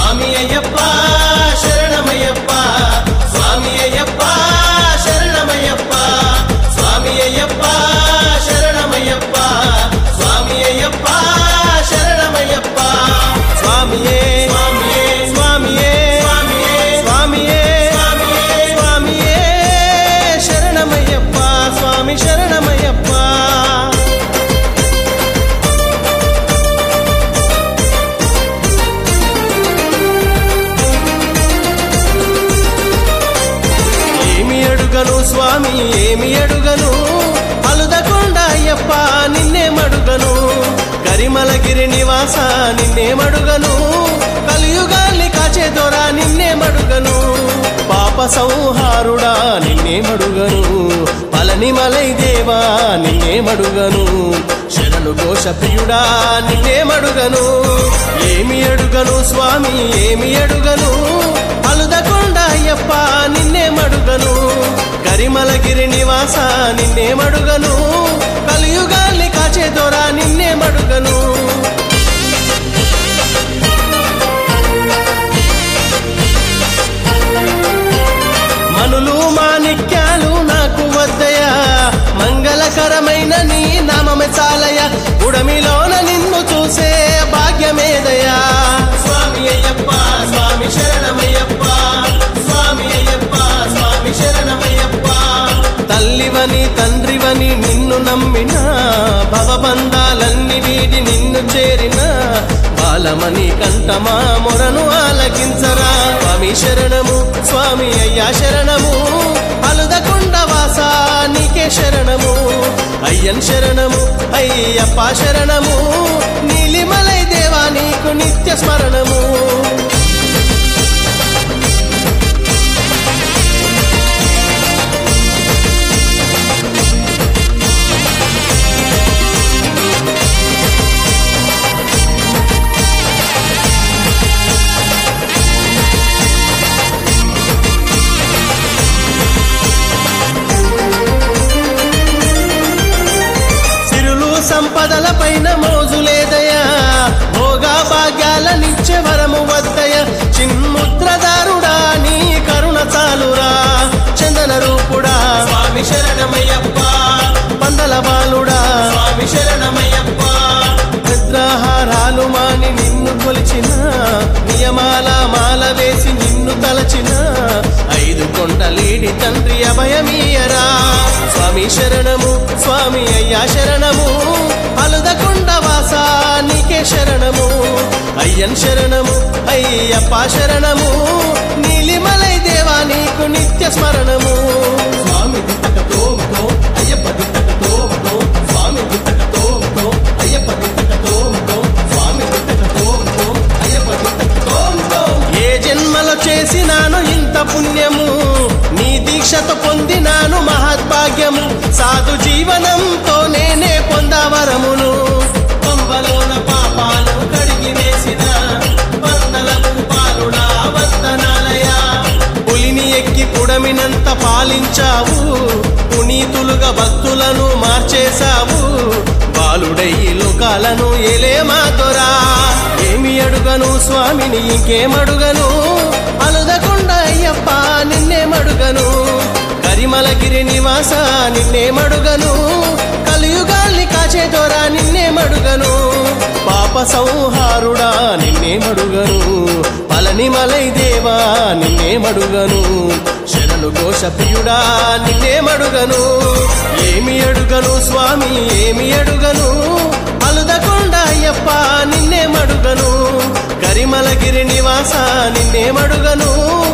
స్వామి అయ్యప్ప శరణమయ్యప్ప స్వామి అయ్యప్ప శరణమయ్యప్ప స్వామి అయ్యప్ప శరణమయ్యప్ప స్వామి అయ్యప్ప శరణమయ్యప్ప స్వామియే స్వామియే స్వామియే స్వామియే స్వామియే స్వామియే శరణమయ్యప్ప స్వామి శరణమయ్యప్ప ఏమి అడుగను స్వామి ఏమి అడుగను అలుదకొండ అయ్యప్ప నిన్నేమడుగను కరిమలగిరి నివాస నిన్నేమడుగను కలియుగాల్ని కాచే దొర నిన్నేమడుగను పాప సంహారుడా నిన్నేమడుగను పలని మలై దేవా నిన్నేమడుగను శరణు ఘోష ప్రియుడా నిన్నేమడుగను ఏమి అడుగను స్వామి ఏమి అడుగను అలుదకొండ అయ్యప్ప నిన్నేమడుగను కరిమలగిరి నివాస నిన్నేమడుగను కలియుగాల్ని కాచే దొర నిన్నేమడుగను మనులు మాణిక్యాలు నాకు వద్దయా మంగళకరమైన నీ నామమే చాలయ ఉడమిలోన నిన్ను చూసే భాగ్యమేదయా స్వామి అయ్యప్ప స్వామి శరణమయ్యప్ప స్వామి అయ్యప్ప స్వామి శరణమయ్యప్ప తల్లివని తండ్రివని నిన్ను నమ్మిన భవబంధాలన్నీ వీడి నిన్ను చేరిన బాలమణి కంఠమా మొరను ఆలకించరా స్వామి శరణము స్వామి అయ్యా శరణము అలుదకొండ వాసా నీకే శరణము అయ్యన్ శరణము అయ్యప్ప శరణము నీలిమలై దేవా నీకు నిత్య స్మరణము సిరులు సంపదల పైన మోజులేదయా భోగా భాగ్యాలనిచ్చే వరము వద్దయ చిన్ముద్రదారుడా నీ కరుణ చాలురా చందన రూపుడా స్వామి శరణమయ్యప్ప పందల బాలుడా స్వామి శరణమయ్యప్ప నిద్రాహారాలు మాని నిన్ను కొలిచిన నియమాల మాల వేసి నిన్ను తలచిన ఐదు కొండలీడి తండ్రి అభయమీయరా స్వామి శరణము స్వామి అయ్యా శరణము అలుదకొండ వాసా నీకే శరణము అయ్యన్ శరణము అయ్యప్ప శరణము నీలిమలై దేవా నీకు నిత్య స్మరణము స్వామి దిత్తకతో అయ్యప్ప దిత్తకతో స్వామి దిత్తకతో అయ్యప్ప దిత్తకతో స్వామి దిత్తకతో అయ్యప్ప దిత్తకతో ఏ జన్మలో చేసినాను ఇంత పుణ్యము నీ దీక్షతో పొందినాను మహద్భాగ్యము సాధు జీవనంతో నేనే పొందవరమును పంబలోన పాపాలు కడిగి వేసిన వందలకు పాలుడా వందనాలయా పులిని ఎక్కి పుడమినంత పాలించావు పునీతులుగా భక్తులను మార్చేశావు బాలుడై లోకాలను ఏలే మాతోరా ఏమి అడుగను స్వామిని ఇంకేమడుగను అలుదకుండా అయ్యప్ప నిన్నేమడుగను కరిమలగిరి నివాస నిన్నేమడుగను కలియుగాల్ని కాచే దొరా నిన్నేమడుగను పాప సంహారుడా నిన్నేమడుగను పలని మలై దేవా నిన్నేమడుగను శరణు ఘోష ప్రియుడా నిన్నేమడుగను ఏమి అడుగను స్వామి ఏమి అడుగను అలుదకొండ అయ్యప్ప నిన్నేమడుగను కరిమలగిరి నివాస నిన్నేమడుగను